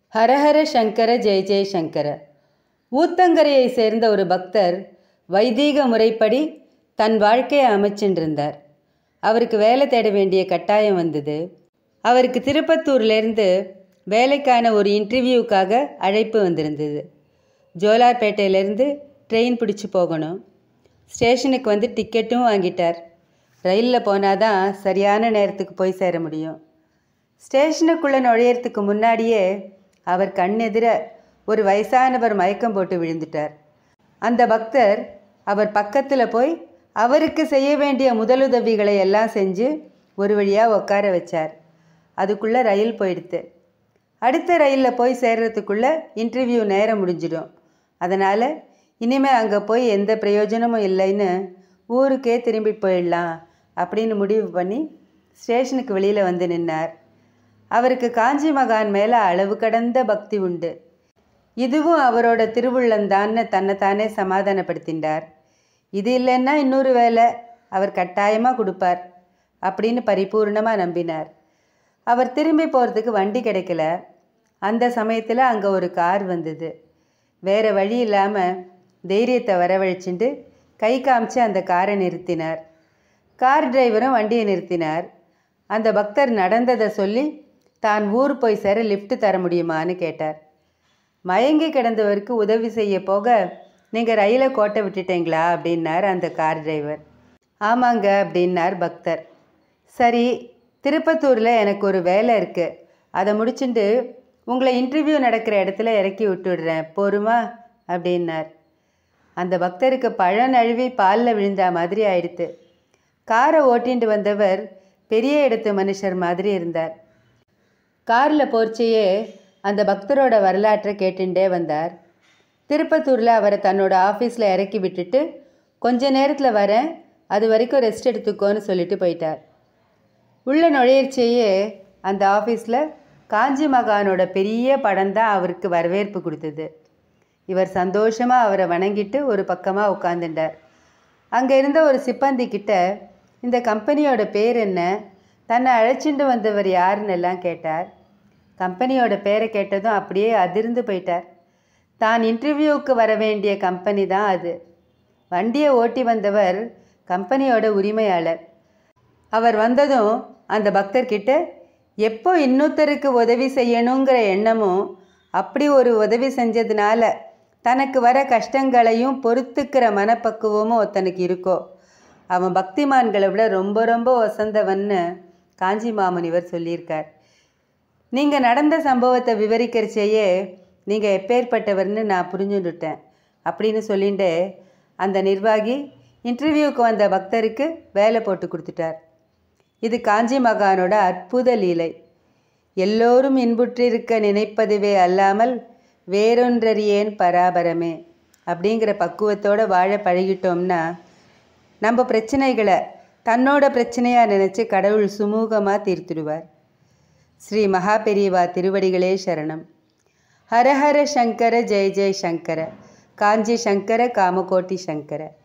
ஹரஹர சங்கர ஜெய ஜெய சங்கர ஊத்தங்கரையை சேர்ந்த ஒரு பக்தர் வைதீக முறைப்படி தன் வாழ்க்கையை அமைச்சுட்டு அவருக்கு வேலை தேட வேண்டிய கட்டாயம் வந்தது அவருக்கு திருப்பத்தூர்லேருந்து வேலைக்கான ஒரு இன்டர்வியூக்காக அழைப்பு வந்திருந்தது ஜோலார்பேட்டையிலேருந்து ட்ரெயின் பிடிச்சி போகணும் ஸ்டேஷனுக்கு வந்து டிக்கெட்டும் வாங்கிட்டார் ரயிலில் போனால் தான் சரியான நேரத்துக்கு போய் சேர முடியும் ஸ்டேஷனுக்குள்ளே நுழையறதுக்கு முன்னாடியே அவர் கண்ணெதிர ஒரு வயசானவர் மயக்கம் போட்டு விழுந்துட்டார் அந்த பக்தர் அவர் பக்கத்தில் போய் அவருக்கு செய்ய வேண்டிய முதலுதவிகளை எல்லாம் செஞ்சு ஒரு வழியாக உட்கார வச்சார் அதுக்குள்ளே ரயில் போயிடுத்து அடுத்த ரயிலில் போய் சேர்றதுக்குள்ளே இன்டர்வியூ நேரம் முடிஞ்சிடும் அதனால் இனிமேல் அங்கே போய் எந்த பிரயோஜனமும் இல்லைன்னு ஊருக்கே திரும்பி போயிடலாம் அப்படின்னு முடிவு பண்ணி ஸ்டேஷனுக்கு வெளியில் வந்து நின்னார் அவருக்கு காஞ்சி மகான் மேலே அளவு கடந்த பக்தி உண்டு இதுவும் அவரோட திருவுள்ளந்தான்னு தன்னைத்தானே சமாதானப்படுத்தின்றார் இது இல்லைன்னா இன்னொரு வேலை அவர் கட்டாயமாக கொடுப்பார் அப்படின்னு பரிபூர்ணமாக நம்பினார் அவர் திரும்பி போகிறதுக்கு வண்டி கிடைக்கல அந்த சமயத்தில் அங்கே ஒரு கார் வந்தது வேறு வழி இல்லாமல் தைரியத்தை வரவழைச்சிட்டு கை காமிச்சு அந்த காரை நிறுத்தினார் கார் டிரைவரும் வண்டியை நிறுத்தினார் அந்த பக்தர் நடந்ததை சொல்லி தான் ஊர் போய் சேர லிஃப்ட் தர முடியுமான்னு கேட்டார் மயங்கி கிடந்தவருக்கு உதவி செய்ய போக நீங்கள் ரயிலை கோட்டை விட்டுட்டீங்களா அப்படின்னார் அந்த கார் டிரைவர் ஆமாங்க அப்படின்னார் பக்தர் சரி திருப்பத்தூரில் எனக்கு ஒரு வேலை இருக்குது அதை முடிச்சுட்டு உங்களை இன்டர்வியூ நடக்கிற இடத்துல இறக்கி விட்டுடுறேன் போருமா அப்படின்னார் அந்த பக்தருக்கு பழம் நழுவி பாலில் விழுந்தா மாதிரி ஆயிடுத்து காரை ஓட்டிட்டு வந்தவர் பெரிய இடத்து மனுஷர் மாதிரி இருந்தார் காரில் போர்ச்சையே அந்த பக்தரோட வரலாற்றை கேட்டுட்டே வந்தார் திருப்பத்தூரில் அவரை தன்னோட ஆஃபீஸில் இறக்கி விட்டுட்டு கொஞ்ச நேரத்தில் வரேன் அது வரைக்கும் ரெஸ்ட் எடுத்துக்கோன்னு சொல்லிட்டு போயிட்டார் உள்ள நுழையிறச்சேயே அந்த ஆஃபீஸில் காஞ்சி மகானோட பெரிய படம் தான் அவருக்கு வரவேற்பு கொடுத்தது இவர் சந்தோஷமாக அவரை வணங்கிட்டு ஒரு பக்கமாக உட்காந்துட்டார் அங்கே இருந்த ஒரு சிப்பந்தி கிட்ட இந்த கம்பெனியோட பேர் என்ன தன்னை அழைச்சிட்டு வந்தவர் யாருன்னு எல்லாம் கேட்டார் கம்பெனியோட பேரை கேட்டதும் அப்படியே அதிர்ந்து போயிட்டார் தான் இன்டர்வியூவுக்கு வர வேண்டிய கம்பெனி தான் அது வண்டியை ஓட்டி வந்தவர் கம்பெனியோட உரிமையாளர் அவர் வந்ததும் அந்த பக்தர்கிட்ட எப்போ இன்னொருத்தருக்கு உதவி செய்யணுங்கிற எண்ணமும் அப்படி ஒரு உதவி செஞ்சதுனால தனக்கு வர கஷ்டங்களையும் பொறுத்துக்கிற மனப்பக்குவமும் ஒருத்தனுக்கு இருக்கோ அவன் பக்திமான்களை விட ரொம்ப ரொம்ப வசந்தவன்னு காஞ்சி மாமுனிவர் சொல்லியிருக்கார் நீங்கள் நடந்த சம்பவத்தை விவரிக்கிறச்சேயே நீங்கள் எப்பேற்பட்டவர்னு நான் புரிஞ்சுட்டுட்டேன் அப்படின்னு சொல்லிட்டு அந்த நிர்வாகி இன்டர்வியூக்கு வந்த பக்தருக்கு வேலை போட்டு கொடுத்துட்டார் இது காஞ்சி மகானோட அற்புத லீலை எல்லோரும் இன்புற்றிருக்க நினைப்பதுவே அல்லாமல் வேறொன்றறியேன் பராபரமே அப்படிங்கிற பக்குவத்தோடு வாழ பழகிட்டோம்னா நம்ம பிரச்சனைகளை தன்னோட பிரச்சனையாக நினச்சி கடவுள் சுமூகமாக தீர்த்துடுவார் ஸ்ரீ மகாபெரிவா திருவடிகளே சரணம் ஹரஹர சங்கர ஜெய ஜெய சங்கர காஞ்சி சங்கர காமகோட்டி சங்கர